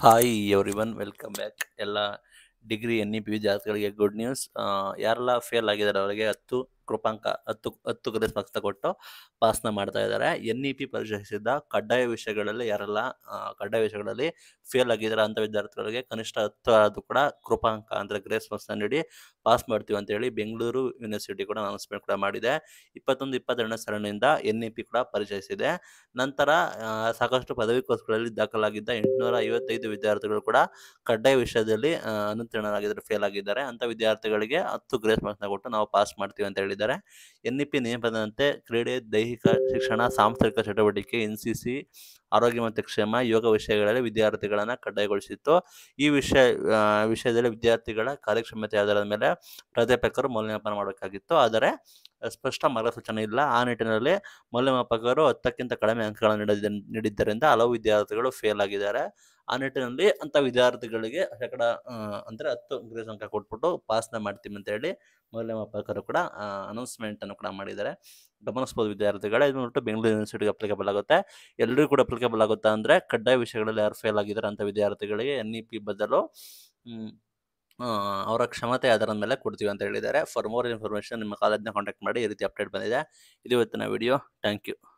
hi everyone welcome back ಎಲ್ಲ degree N E P ವಿದ್ಯಾರ್ಥಿಗಳಿಗೆ good news ಯಾರೆಲ್ಲ fail ಆಗಿದ್ದಾರೆ ಅವರಿಗೆ ಹತ್ತು ಕೃಪಾಂಕ ಹತ್ತು ಹತ್ತು ಗ್ರೇಸ್ ಮಾರ್ಕ್ಸ್ನ ಕೊಟ್ಟು ಪಾಸ್ನ ಮಾಡ್ತಾ ಇದ್ದಾರೆ ಎನ್ ಇ ಪಿ ಪರಿಚಯಿಸಿದ್ದ ಕಡ್ಡಾಯ ವಿಷಯಗಳಲ್ಲಿ ಯಾರೆಲ್ಲ ಆ, ಕಡ್ಡಾಯ ವಿಷಯಗಳಲ್ಲಿ ಫೇಲ್ ಆಗಿದ್ದಾರೆ ಅಂತ ವಿದ್ಯಾರ್ಥಿಗಳಿಗೆ ಕನಿಷ್ಠ ಹತ್ತು ಆದರೂ ಕೂಡ ಕೃಪಾಂಕ ಅಂದರೆ ಗ್ರೇಸ್ ಮಾರ್ಕ್ಸ್ನ ನೀಡಿ ಪಾಸ್ ಮಾಡ್ತೀವಿ ಅಂತೇಳಿ ಬೆಂಗಳೂರು ಯೂನಿವರ್ಸಿಟಿ ಕೂಡ ಅನೌನ್ಸ್ಮೆಂಟ್ ಕೂಡ ಮಾಡಿದೆ ಇಪ್ಪತ್ತೊಂದು ಇಪ್ಪತ್ತೆರಡನೇ ಸರಣಿಯಿಂದ ಎನ್ ಇ ಪಿ ಕೂಡ ಪರಿಚಯಿಸಿದೆ ನಂತರ ಆ, ಸಾಕಷ್ಟು ಪದವಿ ಕೋರ್ಸ್ಗಳಲ್ಲಿ ದಾಖಲಾಗಿದ್ದ ಎಂಟುನೂರ ಐವತ್ತೈದು ವಿದ್ಯಾರ್ಥಿಗಳು ಕೂಡ ಕಡ್ಡಾಯ ವಿಷಯದಲ್ಲಿ ಆ, ಅನುತ್ತೀರ್ಣರಾಗಿದ್ದಾರೆ ಫೇಲ್ ಆಗಿದ್ದಾರೆ ಅಂತ ವಿದ್ಯಾರ್ಥಿಗಳಿಗೆ ಹತ್ತು ಗ್ರೇಸ್ ಮಾರ್ಕ್ಸ್ನ ಕೊಟ್ಟು ನಾವು ಪಾಸ್ ಮಾಡ್ತೀವಿ ಅಂತ ಹೇಳಿದ್ದಾರೆ ಎನ್ ಇ ಪಿ ನಿಯಮದಂತೆ ಕ್ರೀಡೆ ದೈಹಿಕ ಶಿಕ್ಷಣ ಸಾಂಸ್ಥಿಕ ಚಟುವಟಿಕೆ ಎನ್ ಸಿ ಸಿ ಆರೋಗ್ಯ ಮತ್ತು ಕ್ಷೇಮ ಯೋಗ ವಿಷಯಗಳಲ್ಲಿ ವಿದ್ಯಾರ್ಥಿಗಳನ್ನು ಕಡ್ಡಾಯಗೊಳಿಸಿತ್ತು ಈ ವಿಷಯ ಆ, ವಿಷಯದಲ್ಲಿ ವಿದ್ಯಾರ್ಥಿಗಳ ಕಾರ್ಯಕ್ಷಮತೆ ಆಧಾರದ ಮೇಲೆ ಪ್ರಾಧ್ಯಾಪಕರು ಮೌಲ್ಯಮಾಪನ ಮಾಡಬೇಕಾಗಿತ್ತು ಆದರೆ ಸ್ಪಷ್ಟ ಮಾರ್ಗಸೂಚನೆ ಇಲ್ಲ ಆ ನಿಟ್ಟಿನಲ್ಲಿ ಮೌಲ್ಯಮಾಪಕರು ಹತ್ತಕ್ಕಿಂತ ಕಡಿಮೆ ಅಂಕಗಳನ್ನು ನೀಡಿದ ನೀಡಿದ್ದರಿಂದ ಹಲವು ವಿದ್ಯಾರ್ಥಿಗಳು ಫೇಲ್ ಆಗಿದ್ದಾರೆ ಆ ನಿಟ್ಟಿನಲ್ಲಿ ಅಂಥ ವಿದ್ಯಾರ್ಥಿಗಳಿಗೆ ಶೇಕಡ ಆ, ಅಂದ್ರೆ ಹತ್ತು ಗ್ರೇಸ್ ಅಂಕ ಕೊಟ್ಬಿಟ್ಟು ಪಾಸ್ನ ಮಾಡ್ತೀವಿ ಅಂತ ಹೇಳಿ ಮೌಲ್ಯಮಾಪಕರು ಕೂಡ ಅನೌನ್ಸ್ಮೆಂಟ್ ಅನ್ನು ಕೂಡ ಮಾಡಿದ್ದಾರೆ ಗಮನಿಸ್ಬೋದು ವಿದ್ಯಾರ್ಥಿಗಳೇ ಇದು ನೋಡ್ಬಿಟ್ಟು ಬೆಂಗಳೂರು ಯೂನಿವರ್ಸಿಟಿಗೆ ಅಪ್ಲಿಕಬಲ್ ಆಗುತ್ತೆ ಎಲ್ಲರಿಗೂ ಕೂಡ ಅಪ್ಲಿಕಬಲ್ ಆಗುತ್ತಾ ಅಂದರೆ ಕಡ್ಡಾಯ ವಿಷಯಗಳಲ್ಲಿ ಯಾರು ಫೇಲ್ ಆಗಿದ್ದಾರೆ ಅಂತ ವಿದ್ಯಾರ್ಥಿಗಳಿಗೆ ಎನ್ ಇ ಪಿ ಬದಲು ಮ್, ಆ, ಅವರ ಕ್ಷಮತೆ ಆಧಾರದ ಮೇಲೆ ಕೊಡ್ತೀವಿ ಅಂತ ಹೇಳಿದ್ದಾರೆ ಫಾರ್ ಮೋರ್ ಇನ್ಫಾರ್ಮೇಷನ್ ನಿಮ್ಮ ಕಾಲೇಜ್ನ ಕಾಂಟ್ಯಾಕ್ಟ್ ಮಾಡಿ ಈ ರೀತಿ ಅಪ್ಡೇಟ್ ಬಂದಿದೆ ಇದು ಇವತ್ತಿನ ವಿಡಿಯೋ ಥ್ಯಾಂಕ್ ಯು